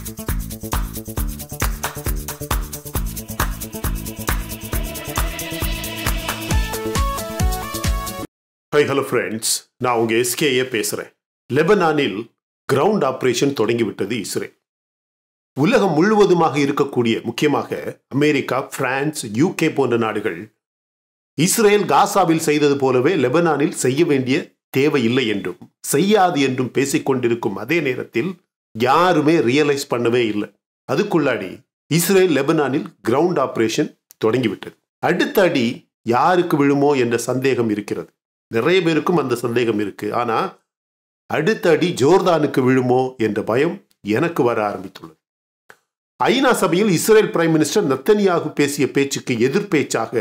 High hello friends நான் உங்க எஸ்கேயே பேசுறேன் லெபனானில் கிரவுண்ட் ஆபரேஷன் தொடங்கிவிட்டது இஸ்ரேல் உலகம் முழுவதுமாக இருக்கக்கூடிய முக்கியமாக அமெரிக்கா பிரான்ஸ் யூகே போன்ற நாடுகள் இஸ்ரேல் காசாவில் செய்தது போலவே லெபனானில் செய்ய வேண்டிய தேவையில்லை என்றும் செய்யாது என்றும் பேசிக்கொண்டிருக்கும் அதே நேரத்தில் யாருமே ரியலைஸ் பண்ணவே இல்லை அதுக்குள்ளாடி இஸ்ரேல் லெபனானில் கிரவுண்ட் ஆபரேஷன் தொடங்கிவிட்டது அடுத்த அடி யாருக்கு விழுமோ என்ற சந்தேகம் இருக்கிறது நிறைய பேருக்கும் அந்த சந்தேகம் இருக்கு ஆனா அடுத்த அடி ஜோர்தானுக்கு விழுமோ என்ற பயம் எனக்கு வர ஆரம்பித்துள்ளது ஐநா சபையில் இஸ்ரேல் பிரைம் மினிஸ்டர் நத்தனியாகு பேசிய பேச்சுக்கு எதிர்பேச்சாக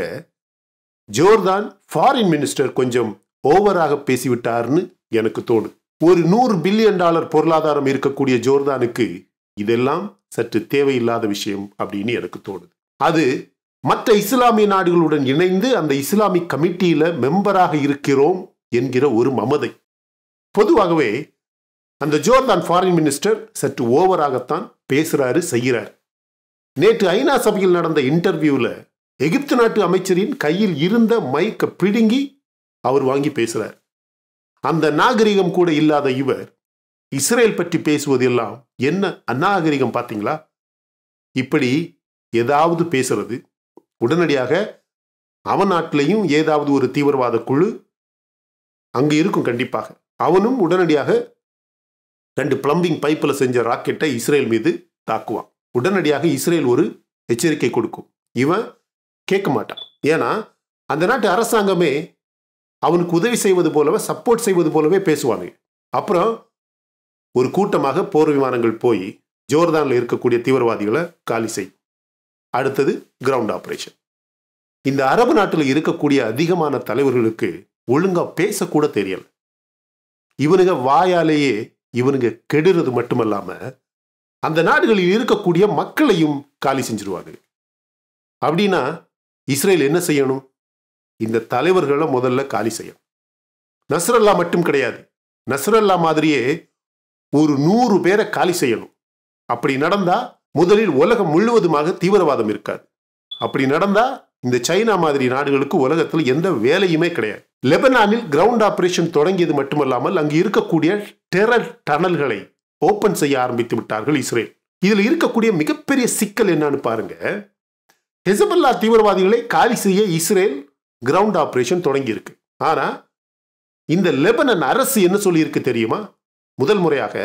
ஜோர்தான் ஃபாரின் மினிஸ்டர் கொஞ்சம் ஓவராக பேசிவிட்டார்னு எனக்கு தோணுது ஒரு நூறு பில்லியன் டாலர் பொருளாதாரம் இருக்கக்கூடிய ஜோர்தானுக்கு இதெல்லாம் சற்று தேவையில்லாத விஷயம் அப்படின்னு எனக்கு தோணுது அது மற்ற இஸ்லாமிய நாடுகளுடன் இணைந்து அந்த இஸ்லாமிக் கமிட்டியில மெம்பராக இருக்கிறோம் என்கிற ஒரு மமதை பொதுவாகவே அந்த ஜோர்தான் ஃபாரின் மினிஸ்டர் சற்று ஓவராகத்தான் பேசுறாரு செய்கிறார் நேற்று ஐநா சபையில் நடந்த இன்டர்வியூல எகிப்து நாட்டு அமைச்சரின் கையில் இருந்த மைக்க பிடுங்கி அவர் வாங்கி பேசுறார் அந்த நாகரிகம் கூட இல்லாத இவர் இஸ்ரேல் பற்றி பேசுவதெல்லாம் என்ன அநாகரிகம் பார்த்தீங்களா இப்படி ஏதாவது பேசுறது உடனடியாக அவன் நாட்டிலையும் ஏதாவது ஒரு தீவிரவாத குழு அங்கு இருக்கும் கண்டிப்பாக அவனும் உடனடியாக ரெண்டு பிளம்பிங் பைப்பில் செஞ்ச ராக்கெட்டை இஸ்ரேல் மீது தாக்குவான் உடனடியாக இஸ்ரேல் ஒரு எச்சரிக்கை கொடுக்கும் இவன் கேட்க மாட்டான் ஏன்னா அந்த நாட்டு அரசாங்கமே அவனுக்கு உதவி செய்வது போலவே சப்போர்ட் செய்வது போலவே பேசுவானுங்க அப்புறம் ஒரு கூட்டமாக போர் விமானங்கள் போய் ஜோர்தானில் இருக்கக்கூடிய தீவிரவாதிகளை காலி செய்யும் அடுத்தது கிரவுண்ட் ஆபரேஷன் இந்த அரபு நாட்டில் இருக்கக்கூடிய அதிகமான தலைவர்களுக்கு ஒழுங்கா பேசக்கூட தெரியல இவனுங்க வாயாலேயே இவனுங்க கெடுறது மட்டுமல்லாம அந்த நாடுகளில் இருக்கக்கூடிய மக்களையும் காலி செஞ்சிருவாங்க அப்படின்னா இஸ்ரேல் என்ன செய்யணும் இந்த தலைவர்களை முதல்ல காலி செய்யணும் நஸ்ரல்லா மட்டும் கிடையாது நஸ்ரல்லா மாதிரியே ஒரு நூறு பேரை காலி செய்யணும் அப்படி நடந்தா முதலில் உலகம் முழுவதுமாக தீவிரவாதம் இருக்காது அப்படி நடந்தா இந்த சைனா மாதிரி நாடுகளுக்கு உலகத்தில் எந்த வேலையுமே கிடையாது லெபனானில் கிரவுண்ட் ஆபரேஷன் தொடங்கியது மட்டுமல்லாமல் அங்கு இருக்கக்கூடிய டெரர் டனல்களை ஓபன் செய்ய ஆரம்பித்து விட்டார்கள் இஸ்ரேல் இதுல இருக்கக்கூடிய மிகப்பெரிய சிக்கல் என்னன்னு பாருங்க ஹெசபல்லா தீவிரவாதிகளை காலி செய்ய இஸ்ரேல் கிரவுண்ட் ஆபரேஷன் தொடங்கி இருக்கு ஆனா இந்த லெபனன் அரசு என்ன சொல்லியிருக்கு தெரியுமா முதல் முறையாக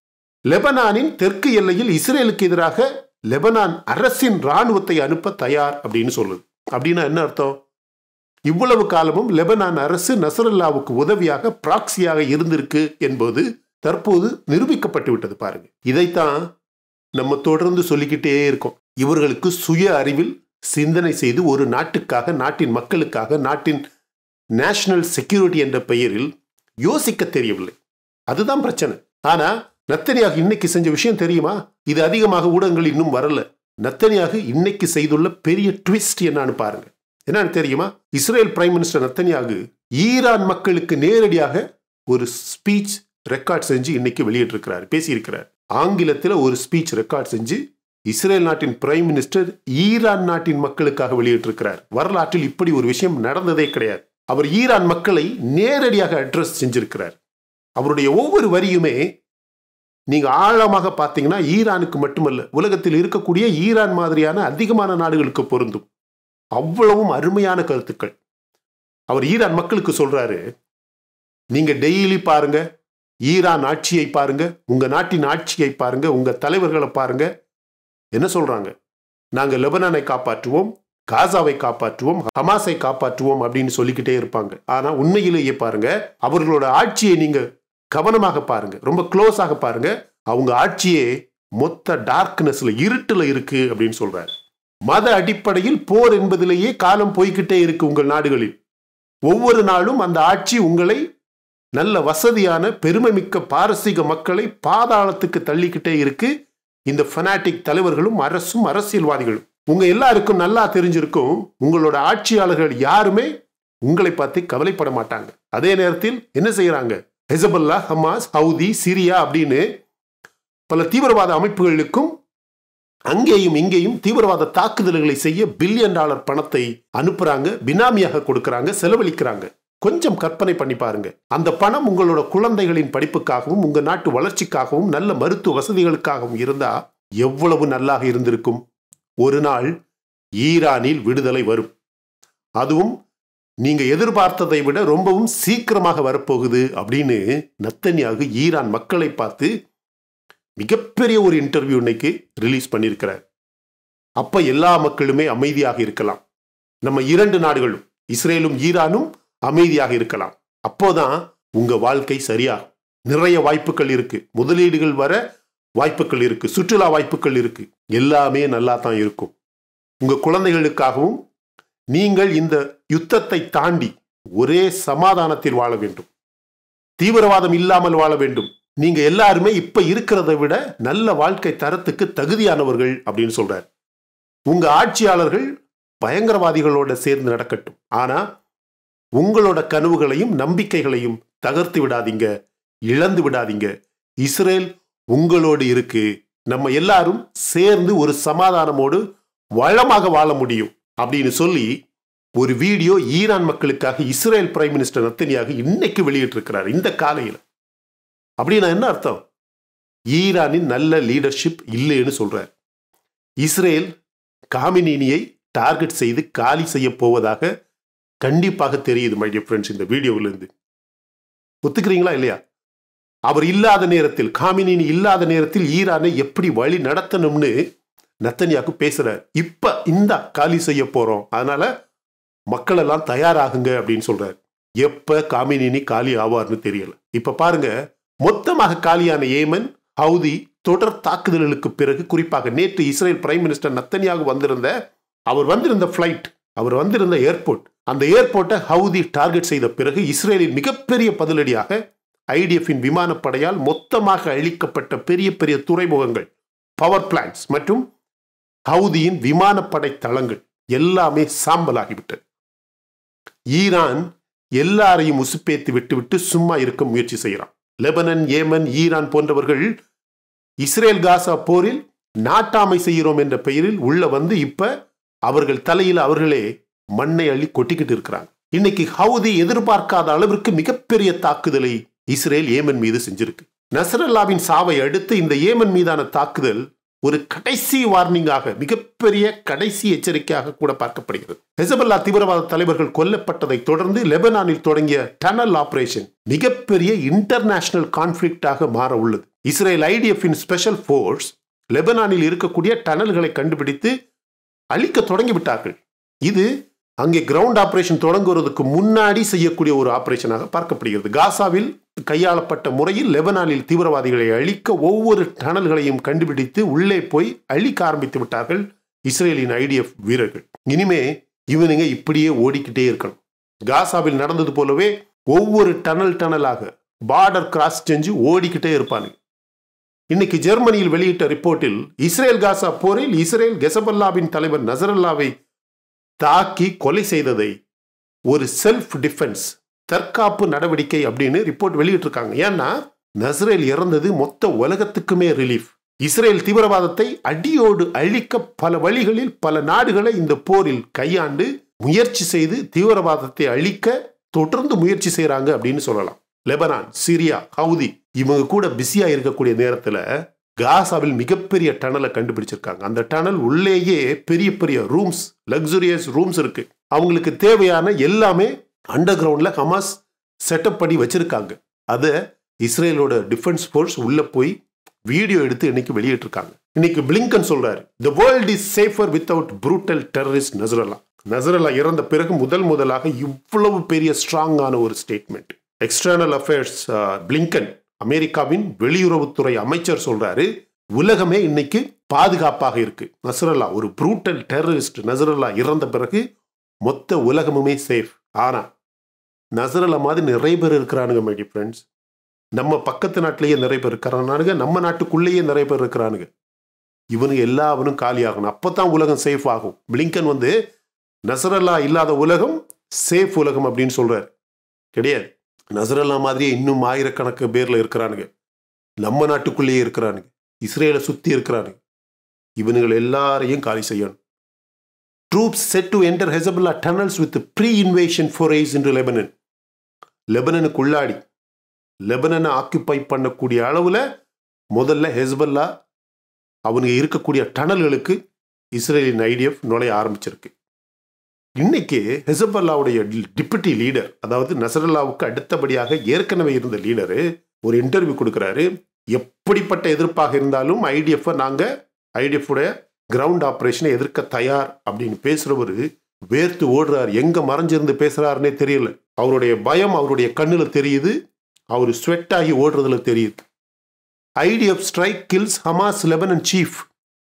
லெபனானின் தெற்கு எல்லையில் இஸ்ரேலுக்கு எதிராக லெபனான் அரசின் ராணுவத்தை அனுப்ப தயார் அப்படின்னு சொல்லுது அப்படின்னா என்ன அர்த்தம் இவ்வளவு காலமும் லெபனான் அரசு நசரல்லாவுக்கு உதவியாக பிராக்சியாக இருந்திருக்கு என்பது தற்போது நிரூபிக்கப்பட்டு விட்டது பாருங்க இதைத்தான் நம்ம தொடர்ந்து சொல்லிக்கிட்டே இருக்கோம் இவர்களுக்கு சுய அறிவில் சிந்தனை செய்து ஒரு நாட்டுக்காக நாட்டின் மக்களுக்காக நாட்டின் நேஷனல் செக்யூரிட்டி என்ற பெயரில் யோசிக்க தெரியவில்லை அதுதான் பிரச்சனை ஆனா நத்தனியாக இன்னைக்கு செஞ்ச விஷயம் தெரியுமா இது அதிகமாக ஊடகங்கள் இன்னும் வரல நத்தனியாக இன்னைக்கு செய்துள்ள பெரிய ட்விஸ்ட் என்னன்னு பாருங்க என்னன்னு தெரியுமா Israel prime minister Netanyahu Iran மக்களுக்கு நேரடியாக ஒரு ஸ்பீச் ரெக்கார்ட் செஞ்சு இன்னைக்கு வெளியிட்டிருக்கிறார் பேசியிருக்கிறார் ஆங்கிலத்தில் ஒரு ஸ்பீச் ரெக்கார்ட் செஞ்சு இஸ்ரேல் நாட்டின் பிரைம் மினிஸ்டர் ஈரான் நாட்டின் மக்களுக்காக வெளியிட்டிருக்கிறார் வரலாற்றில் இப்படி ஒரு விஷயம் நடந்ததே கிடையாது அவர் ஈரான் மக்களை நேரடியாக அட்ரஸ் செஞ்சிருக்கிறார் அவருடைய ஒவ்வொரு வரியுமே நீங்க ஆழமாக பார்த்தீங்கன்னா ஈரானுக்கு மட்டுமல்ல உலகத்தில் இருக்கக்கூடிய ஈரான் மாதிரியான அதிகமான நாடுகளுக்கு பொருந்தும் அவ்வளவும் அருமையான கருத்துக்கள் அவர் ஈரான் மக்களுக்கு சொல்றாரு நீங்க டெய்லி பாருங்க ஈரான் ஆட்சியை பாருங்க உங்க நாட்டின் ஆட்சியை பாருங்க உங்க தலைவர்களை பாருங்க என்ன சொல்றாங்க நாங்க லெபனானை காப்பாற்றுவோம் காசாவை காப்பாற்றுவோம் ஹமாஸை காப்பாற்றுவோம் அப்படின்னு சொல்லிக்கிட்டே இருப்பாங்க ஆனா உண்மையிலேயே பாருங்க அவர்களோட ஆட்சியை நீங்க கவனமாக பாருங்க ரொம்ப க்ளோஸாக பாருங்க அவங்க ஆட்சியே மொத்த டார்க்னஸ்ல இருட்டுல இருக்கு அப்படின்னு சொல்றாரு மத அடிப்படையில் போர் என்பதிலேயே காலம் போய்கிட்டே இருக்கு உங்கள் நாடுகளில் ஒவ்வொரு நாளும் அந்த ஆட்சி உங்களை நல்ல வசதியான பெருமைமிக்க பாரசீக மக்களை பாதாளத்துக்கு தள்ளிக்கிட்டே இருக்கு இந்த ஃபனாட்டிக் தலைவர்களும் அரசும் அரசியல்வாதிகளும் உங்க எல்லாருக்கும் நல்லா தெரிஞ்சிருக்கும் உங்களோட ஆட்சியாளர்கள் யாருமே உங்களை பத்தி கவலைப்பட மாட்டாங்க அதே நேரத்தில் என்ன செய்யறாங்க ஹெசபல்லா ஹமாஸ் ஹவுதி சிரியா அப்படின்னு பல தீவிரவாத அமைப்புகளுக்கும் அங்கேயும் இங்கேயும் தீவிரவாத தாக்குதல்களை செய்ய பில்லியன் டாலர் பணத்தை அனுப்புறாங்க பினாமியாக கொடுக்கறாங்க செலவழிக்கிறாங்க கொஞ்சம் கற்பனை பண்ணி பாருங்க அந்த பணம் உங்களோட குழந்தைகளின் படிப்புக்காகவும் உங்க நாட்டு வளர்ச்சிக்காகவும் நல்ல மருத்துவ வசதிகளுக்காகவும் இருந்தா எவ்வளவு நல்லாக இருந்திருக்கும் ஒரு நாள் ஈரானில் விடுதலை வரும் அதுவும் நீங்க எதிர்பார்த்ததை விட ரொம்பவும் சீக்கிரமாக வரப்போகுது அப்படின்னு நத்தனியாக ஈரான் மக்களை பார்த்து மிகப்பெரிய ஒரு இன்டர்வியூ இன்னைக்கு ரிலீஸ் பண்ணியிருக்கிறார் அப்ப எல்லா மக்களுமே அமைதியாக இருக்கலாம் நம்ம இரண்டு நாடுகளும் இஸ்ரேலும் ஈரானும் அமைதியாக இருக்கலாம் அப்போதான் உங்க வாழ்க்கை சரியாகும் நிறைய வாய்ப்புகள் இருக்கு முதலீடுகள் வர வாய்ப்புகள் இருக்கு சுற்றுலா வாய்ப்புகள் இருக்கு எல்லாமே நல்லா தான் இருக்கும் உங்க குழந்தைகளுக்காகவும் நீங்கள் இந்த யுத்தத்தை தாண்டி ஒரே சமாதானத்தில் வாழ வேண்டும் தீவிரவாதம் இல்லாமல் வாழ வேண்டும் நீங்க எல்லாருமே இப்ப இருக்கிறதை விட நல்ல வாழ்க்கை தரத்துக்கு தகுதியானவர்கள் அப்படின்னு சொல்றார் உங்க ஆட்சியாளர்கள் பயங்கரவாதிகளோட சேர்ந்து நடக்கட்டும் ஆனா உங்களோட கனவுகளையும் நம்பிக்கைகளையும் தகர்த்து விடாதீங்க இழந்து விடாதீங்க இஸ்ரேல் உங்களோடு இருக்கு நம்ம எல்லாரும் சேர்ந்து ஒரு சமாதானமோடு வளமாக வாழ முடியும் அப்படின்னு சொல்லி ஒரு வீடியோ ஈரான் மக்களுக்காக இஸ்ரேல் பிரைம் மினிஸ்டர் நத்தனியாக இன்னைக்கு வெளியிட்டிருக்கிறார் இந்த காலையில் அப்படின்னா என்ன அர்த்தம் ஈரானின் நல்ல லீடர்ஷிப் இல்லைன்னு சொல்றார் இஸ்ரேல் காமினினியை டார்கெட் செய்து காலி செய்ய போவதாக கண்டிப்பாக தெரியுது மை டியர் ஃப்ரெண்ட்ஸ் இந்த வீடியோவிலிருந்து ஒத்துக்கிறீங்களா இல்லையா அவர் இல்லாத நேரத்தில் காமினினி இல்லாத நேரத்தில் ஈரானை எப்படி வழி நடத்தணும்னு நத்தனியாக்கு பேசுறார் இப்ப இந்த காலி செய்ய போறோம் அதனால மக்கள் எல்லாம் தயாராகுங்க அப்படின்னு சொல்றாரு எப்ப காமினினி காலி ஆவார்னு தெரியல இப்ப பாருங்க மொத்தமாக காலியான ஏமன் ஹவுதி தொடர் தாக்குதல்களுக்கு பிறகு குறிப்பாக நேற்று இஸ்ரேல் பிரைம் மினிஸ்டர் நத்தனியாக வந்திருந்த அவர் வந்திருந்த ஃபிளைட் அவர் வந்திருந்த ஏர்போர்ட் அந்த ஏர்போர்ட்டை ஹவுதி டார்கெட் செய்த பிறகு இஸ்ரேலின் மிகப்பெரிய பதிலடியாக ஐடிஎஃபின் விமானப்படையால் மொத்தமாக அழிக்கப்பட்ட பெரிய பெரிய துறைமுகங்கள் பவர் பிளான்ட்ஸ் மற்றும் ஹவுதியின் விமானப்படை தளங்கள் எல்லாமே சாம்பலாகிவிட்டது ஈரான் எல்லாரையும் உசுப்பேத்தி விட்டுவிட்டு சும்மா இருக்க முயற்சி செய்கிறான் லெபனன் ஏமன் ஈரான் போன்றவர்கள் இஸ்ரேல் காசா போரில் நாட்டாமை செய்கிறோம் என்ற பெயரில் உள்ள வந்து இப்ப அவர்கள் தலையில் அவர்களே மண்ணை அள்ளி கொட்டிக்கிட்டு இருக்கிறாங்க இன்னைக்கு ஹவுதி எதிர்பார்க்காத அளவிற்கு மிகப்பெரிய தாக்குதலை இஸ்ரேல் ஏமன் மீது செஞ்சிருக்கு நசரல்லாவின் சாவை அடுத்து இந்த ஏமன் மீதான தாக்குதல் ஒரு கடைசி வார்னிங்காக மிகப்பெரிய கடைசி எச்சரிக்கையாக கூட பார்க்கப்படுகிறது ஹெசபல்லா தீவிரவாத தலைவர்கள் கொல்லப்பட்டதை தொடர்ந்து லெபனானில் தொடங்கிய டனல் ஆபரேஷன் மிகப்பெரிய இன்டர்நேஷனல் கான்ஃபிளிக்டாக மாற உள்ளது இஸ்ரேல் ஐடிஎஃபின் ஸ்பெஷல் ஃபோர்ஸ் லெபனானில் இருக்கக்கூடிய டனல்களை கண்டுபிடித்து அழிக்க தொடங்கிவிட்டார்கள் இது அங்கே கிரவுண்ட் ஆபரேஷன் தொடங்குவதற்கு முன்னாடி செய்யக்கூடிய ஒரு ஆபரேஷனாக பார்க்கப்படுகிறது காசாவில் கையாளப்பட்ட முறையில் லெபனானில் தீவிரவாதிகளை அழிக்க ஒவ்வொரு டனல்களையும் கண்டுபிடித்து உள்ளே போய் அழிக்க ஆரம்பித்து விட்டார்கள் இஸ்ரேலின் ஐடிஎஃப் வீரர்கள் இனிமே இவனுங்க இப்படியே ஓடிக்கிட்டே இருக்கணும் காசாவில் நடந்தது போலவே ஒவ்வொரு டனல் டனலாக பார்டர் கிராஸ் செஞ்சு ஓடிக்கிட்டே இருப்பானுங்க இன்னைக்கு ஜெர்மனியில் வெளியிட்ட ரிப்போர்ட்டில் இஸ்ரேல் காசா போரில் இஸ்ரேல் கெசபல்லாவின் தலைவர் நசரல்லாவை தாக்கி கொலை செய்ததை ஒரு செல்ஃப் டிஃபென்ஸ் தற்காப்பு நடவடிக்கை அப்படின்னு ரிப்போர்ட் வெளியிட்டிருக்காங்க ஏன்னா நஸ்ரேல் இறந்தது மொத்த உலகத்துக்குமே ரிலீஃப் இஸ்ரேல் தீவிரவாதத்தை அடியோடு அழிக்க பல வழிகளில் பல நாடுகளை இந்த போரில் கையாண்டு முயற்சி செய்து தீவிரவாதத்தை அழிக்க தொடர்ந்து முயற்சி செய்யறாங்க அப்படின்னு சொல்லலாம் லெபனான் சிரியா ஹவுதி இவங்க கூட பிஸியா இருக்கக்கூடிய நேரத்துல காசாவில் மிகப்பெரிய டனலை கண்டுபிடிச்சிருக்காங்க அந்த டனல் உள்ளேயே பெரிய பெரிய ரூம்ஸ் லக்ஸுரியஸ் ரூம்ஸ் இருக்கு அவங்களுக்கு தேவையான எல்லாமே அண்டர் கிரவுண்ட்ல ஹமாஸ் செட்டப் பண்ணி வச்சிருக்காங்க அதை இஸ்ரேலோட டிஃபென்ஸ் ஃபோர்ஸ் உள்ள போய் வீடியோ எடுத்து இன்னைக்கு வெளியிட்டிருக்காங்க இன்னைக்கு பிளிங்கன் சொல்றாரு the world is safer without brutal terrorist Nasrallah Nasrallah இறந்த பிறகு முதல் முதலாக இவ்வளவு பெரிய ஸ்ட்ராங்கான ஒரு ஸ்டேட்மெண்ட் எக்ஸ்டர்னல் அஃபேர்ஸ் பிளிங்கன் அமெரிக்காவின் வெளியுறவுத்துறை அமைச்சர் சொல்றாரு உலகமே இன்னைக்கு பாதுகாப்பாக இருக்கு நசரல்லா ஒரு ப்ரூட்டல் டெரரிஸ்ட் நசரல்லா இறந்த பிறகு மொத்த உலகமுமே சேஃப் ஆனா நசரல்லா மாதிரி நிறைய பேர் இருக்கிறானுங்க மை ஃப்ரெண்ட்ஸ் நம்ம பக்கத்து நாட்டிலேயே நிறைய பேர் இருக்கிறானுங்க நம்ம நாட்டுக்குள்ளேயே நிறைய பேர் இருக்கிறானுங்க இவனுங்க எல்லாவனும் காலியாகணும் அப்பதான் உலகம் சேஃப் ஆகும் பிளிங்கன் வந்து நசரல்லா இல்லாத உலகம் சேஃப் உலகம் அப்படின்னு சொல்றாரு கிடையாது நசரல்லா மாதிரியே இன்னும் ஆயிரக்கணக்கு பேர்ல இருக்கிறானுங்க நம்ம நாட்டுக்குள்ளேயே இருக்கிறானுங்க இஸ்ரேலை சுத்தி இருக்கிறாரு இவனுங்கள் எல்லாரையும் காலி செய்யணும் troops set to enter Hezbollah tunnels with pre invasion forces இன்று லெபனன் லெபனனுக்கு உள்ளாடி லெபனனை ஆக்குப்பை பண்ணக்கூடிய அளவில் முதல்ல ஹெஸ்பல்லா அவனுங்க இருக்கக்கூடிய டனல்களுக்கு இஸ்ரேலின் ஐடிஎஃப் நுழைய ஆரம்பிச்சிருக்கு இன்னைக்கு ஹெசபல்லாவுடைய டிப்யூட்டி லீடர் அதாவது நசரல்லாவுக்கு அடுத்தபடியாக ஏற்கனவே இருந்த லீடரு ஒரு இன்டர்வியூ கொடுக்குறாரு எப்படிப்பட்ட எதிர்ப்பாக இருந்தாலும் ஐடிஎஃப் நாங்க ஐடிஎஃப் உடைய கிரவுண்ட் ஆபரேஷனை எதிர்க்க தயார் அப்படின்னு பேசுறவரு வேர்த்து ஓடுறாரு எங்க மறைஞ்சிருந்து பேசுறாருன்னே தெரியல அவருடைய பயம் அவருடைய கண்ணுல தெரியுது அவர் ஸ்வெட் ஆகி ஓடுறதுல தெரியுது IDF strike kills Hamas Lebanon chief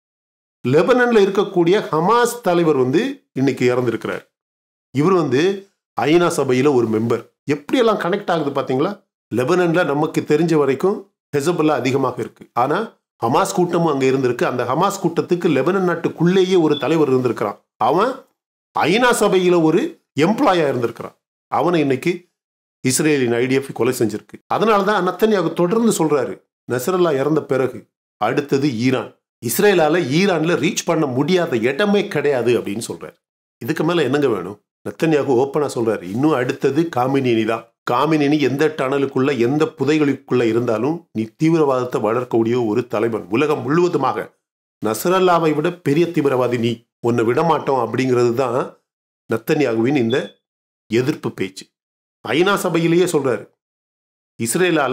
லெபனன்ல இருக்கக்கூடிய ஹமாஸ் தலைவர் வந்து இன்னைக்கு இறந்திருக்கிறார் இவர் வந்து ஐநா சபையில ஒரு மெம்பர் எப்படியெல்லாம் கனெக்ட் ஆகுது பாத்தீங்களா லெபனன்ல நமக்கு தெரிஞ்ச வரைக்கும் ஹெசபல்லா அதிகமாக இருக்கு ஆனா ஹமாஸ் கூட்டமும் அங்க இருந்திருக்கு அந்த ஹமாஸ் கூட்டத்துக்கு லெபனன் நாட்டுக்குள்ளேயே ஒரு தலைவர் இருந்திருக்கிறான் அவன் ஐநா சபையில ஒரு எம்ப்ளாயா இருந்திருக்கிறான் அவனை இன்னைக்கு இஸ்ரேலின் ஐடிஎஃப் கொலை செஞ்சிருக்கு அதனால தான் நத்தன்யாகு தொடர்ந்து சொல்றாரு நசரல்லா இறந்த பிறகு அடுத்தது ஈரான் இஸ்ரேலால ஈரான்ல ரீச் பண்ண முடியாத இடமே கிடையாது அப்படின்னு சொல்றாரு இதுக்கு மேல என்னங்க வேணும் நத்தன்யாகு ஓப்பனா சொல்றாரு இன்னும் அடுத்தது காமினினி தான் காமினினி எந்த டனலுக்குள்ள எந்த புதைகளுக்குள்ள இருந்தாலும் நீ தீவிரவாதத்தை வளர்க்கக்கூடிய ஒரு தலைவன் உலகம் முழுவதுமாக நசரல்லாவை விட பெரிய தீவிரவாதி நீ உன்னை விடமாட்டோம் அப்படிங்கிறது தான் நத்தன்யாகுவின் இந்த எதிர்ப்பு பேச்சு ஐநா சபையிலேயே சொல்றாரு இஸ்ரேலால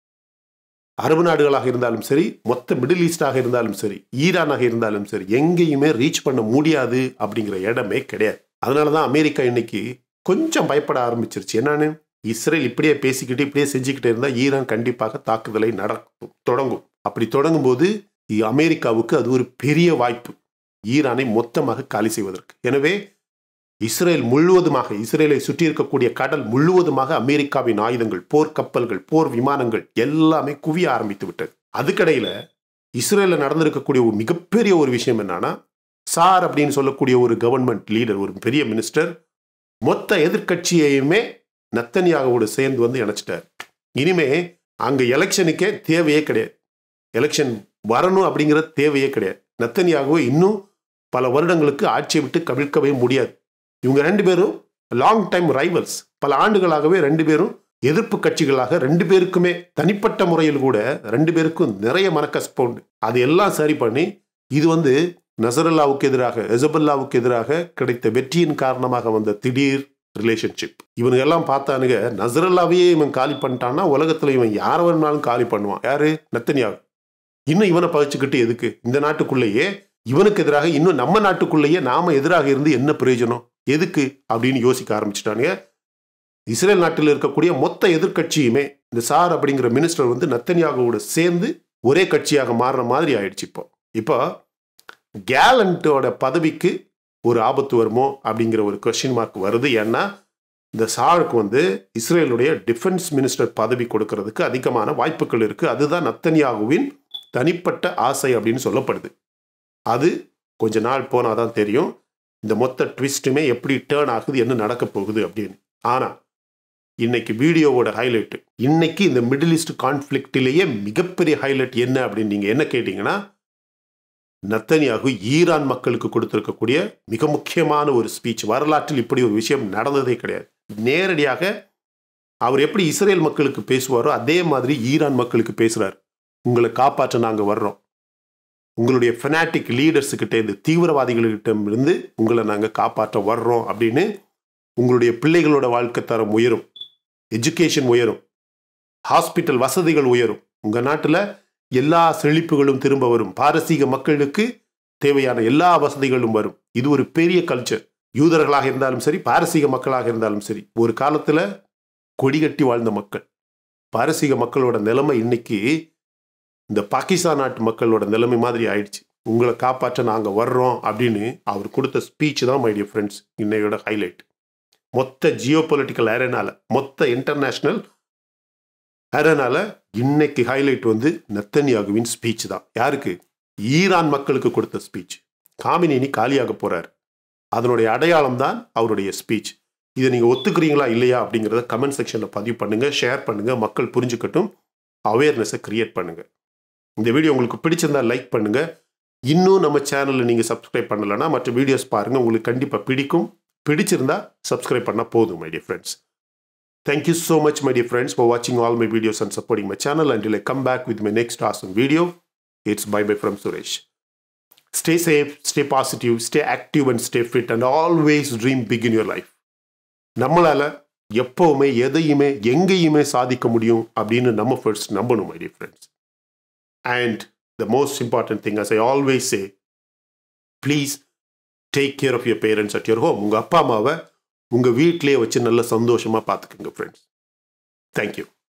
அரபு நாடுகளாக இருந்தாலும் சரி மொத்த மிடில் ஈஸ்டாக இருந்தாலும் சரி ஈரானாக இருந்தாலும் சரி எங்கேயுமே ரீச் பண்ண முடியாது அப்படிங்கிற இடமே கிடையாது அதனால தான் அமெரிக்கா இன்னைக்கு கொஞ்சம் பயப்பட ஆரம்பிச்சிருச்சு என்னன்னு இஸ்ரேல் இப்படியே பேசிக்கிட்டு இப்படியே செஞ்சுக்கிட்டே இருந்தால் ஈரான் கண்டிப்பாக தாக்குதலை நடக்கும் தொடங்கும் அப்படி தொடங்கும் போது அமெரிக்காவுக்கு அது ஒரு பெரிய வாய்ப்பு ஈரானை மொத்தமாக காலி செய்வதற்கு எனவே இஸ்ரேல் முழுவதுமாக இஸ்ரேலை சுற்றி இருக்கக்கூடிய கடல் முழுவதுமாக அமெரிக்காவின் ஆயுதங்கள் போர் கப்பல்கள் போர் விமானங்கள் எல்லாமே குவிய ஆரம்பித்து விட்டது அதுக்கடையில இஸ்ரேல நடந்திருக்கக்கூடிய ஒரு மிகப்பெரிய ஒரு விஷயம் என்னன்னா சார் அப்படின்னு சொல்லக்கூடிய ஒரு கவர்மெண்ட் லீடர் ஒரு பெரிய மினிஸ்டர் மொத்த எதிர்கட்சியையுமே நத்தனியாகவோடு சேர்ந்து வந்து இணைச்சிட்டார் இனிமே அங்க எலெக்ஷனுக்கே தேவையே கிடையாது எலெக்ஷன் வரணும் அப்படிங்கிற தேவையே கிடையாது நத்தனியாகவோ இன்னும் பல வருடங்களுக்கு ஆட்சியை விட்டு கவிழ்க்கவே முடியாது இவங்க ரெண்டு பேரும் லாங் டைம் ரைவல்ஸ் பல ஆண்டுகளாகவே ரெண்டு பேரும் எதிர்ப்பு கட்சிகளாக ரெண்டு பேருக்குமே தனிப்பட்ட முறையில் கூட ரெண்டு பேருக்கும் நிறைய மனக்கசப்பு உண்டு அது எல்லாம் சரி பண்ணி இது வந்து நசரல்லாவுக்கு எதிராக எசபல்லாவுக்கு எதிராக கிடைத்த வெற்றியின் காரணமாக வந்த திடீர் ரிலேஷன்ஷிப் இவனுங்க எல்லாம் பார்த்தானுங்க நசரல்லாவையே இவன் காலி பண்ணிட்டான்னா உலகத்துல இவன் யார வேணும்னாலும் காலி பண்ணுவான் யாரு நத்தனியாகு இன்னும் இவனை பகிச்சுக்கிட்டு எதுக்கு இந்த நாட்டுக்குள்ளேயே இவனுக்கு எதிராக இன்னும் நம்ம நாட்டுக்குள்ளேயே நாம எதிராக இருந்து என்ன பிரயோஜனம் எதுக்கு அப்படின்னு யோசிக்க ஆரம்பிச்சிட்டானுங்க இஸ்ரேல் நாட்டில் இருக்கக்கூடிய மொத்த எதிர்கட்சியுமே இந்த சார் அப்படிங்கிற மினிஸ்டர் வந்து நத்தனியாகவோட சேர்ந்து ஒரே கட்சியாக மாறுற மாதிரி ஆயிடுச்சு இப்போ இப்போ கேலண்டோட பதவிக்கு ஒரு ஆபத்து வருமோ அப்படிங்கிற ஒரு கொஸ்டின் மார்க் வருது ஏன்னா இந்த சாருக்கு வந்து இஸ்ரேலுடைய டிஃபென்ஸ் மினிஸ்டர் பதவி கொடுக்கறதுக்கு அதிகமான வாய்ப்புகள் இருக்கு அதுதான் நத்தனியாகுவின் தனிப்பட்ட ஆசை அப்படின்னு சொல்லப்படுது அது கொஞ்ச நாள் போனால் தான் தெரியும் இந்த மொத்த ட்விஸ்ட்டுமே எப்படி டேர்ன் ஆகுது என்ன நடக்க போகுது அப்படின்னு ஆனால் இன்னைக்கு வீடியோவோட ஹைலைட் இன்னைக்கு இந்த மிடில் ஈஸ்ட் கான்ஃப்ளிக்டிலேயே மிகப்பெரிய ஹைலைட் என்ன அப்படின்னு நீங்கள் என்ன கேட்டிங்கன்னா நத்தனியாகு ஈரான் மக்களுக்கு கொடுத்திருக்கக்கூடிய மிக முக்கியமான ஒரு ஸ்பீச் வரலாற்றில் இப்படி ஒரு விஷயம் நடந்ததே கிடையாது நேரடியாக அவர் எப்படி இஸ்ரேல் மக்களுக்கு பேசுவாரோ அதே மாதிரி ஈரான் மக்களுக்கு பேசுறாரு உங்களை காப்பாற்ற நாங்கள் வர்றோம் உங்களுடைய ஃபெனாட்டிக் லீடர்ஸுக்கிட்ட இருந்து தீவிரவாதிகள்கிட்ட இருந்து உங்களை நாங்கள் காப்பாற்ற வர்றோம் அப்படின்னு உங்களுடைய பிள்ளைகளோட வாழ்க்கை தரம் உயரும் எஜுகேஷன் உயரும் ஹாஸ்பிட்டல் வசதிகள் உயரும் உங்கள் நாட்டில் எல்லா செழிப்புகளும் திரும்ப வரும் பாரசீக மக்களுக்கு தேவையான எல்லா வசதிகளும் வரும் இது ஒரு பெரிய கல்ச்சர் யூதர்களாக இருந்தாலும் சரி பாரசீக மக்களாக இருந்தாலும் சரி ஒரு காலத்தில் கொடிகட்டி வாழ்ந்த மக்கள் பாரசீக மக்களோட நிலைமை இன்னைக்கு இந்த பாகிஸ்தான் நாட்டு மக்களோட நிலைமை மாதிரி ஆயிடுச்சு உங்களை காப்பாற்ற நாங்கள் வர்றோம் அப்படின்னு அவர் கொடுத்த ஸ்பீச் தான் மைடிய ஃப்ரெண்ட்ஸ் இன்னையோட ஹைலைட் மொத்த ஜியோ பொலிட்டிக்கல் ஏரனால மொத்த இன்டர்நேஷ்னல் ஏரனால இன்னைக்கு ஹைலைட் வந்து நத்தன்யாகுவின் ஸ்பீச் தான் யாருக்கு ஈரான் மக்களுக்கு கொடுத்த ஸ்பீச் காமினினி காலியாக போறார் அதனுடைய அடையாளம் தான் அவருடைய ஸ்பீச் இதை நீங்கள் ஒத்துக்கிறீங்களா இல்லையா அப்படிங்கிறத கமெண்ட் செக்ஷனில் பதிவு பண்ணுங்க ஷேர் பண்ணுங்க மக்கள் புரிஞ்சுக்கட்டும் அவேர்னஸை கிரியேட் பண்ணுங்க இந்த வீடியோ உங்களுக்கு பிடிச்சிருந்தா லைக் பண்ணுங்க இன்னும் நம்ம சேனலை நீங்கள் சப்ஸ்கிரைப் பண்ணலைன்னா மற்ற வீடியோஸ் பாருங்கள் உங்களுக்கு கண்டிப்பாக பிடிக்கும் பிடிச்சிருந்தா சப்ஸ்கிரைப் பண்ணால் போதும் my dear friends Thank you so much, my dear friends, for watching all my videos and supporting my channel. Until I come back with my next awesome video, it's bye bye from Suresh. Stay safe, stay positive, stay active, and stay fit, and always dream big in your life. நம்மளால எப்பவுமே எதையுமே எங்கேயுமே சாதிக்க முடியும் அப்படின்னு நம்ம first நம்பணும் my dear friends and the most important thing as I always say please take care of your parents at your home உங்கள் அப்பா அம்மாவை உங்கள் வீட்டிலேயே வச்சு நல்ல சந்தோஷமாக பார்த்துக்குங்க ஃப்ரெண்ட்ஸ் தேங்க்யூ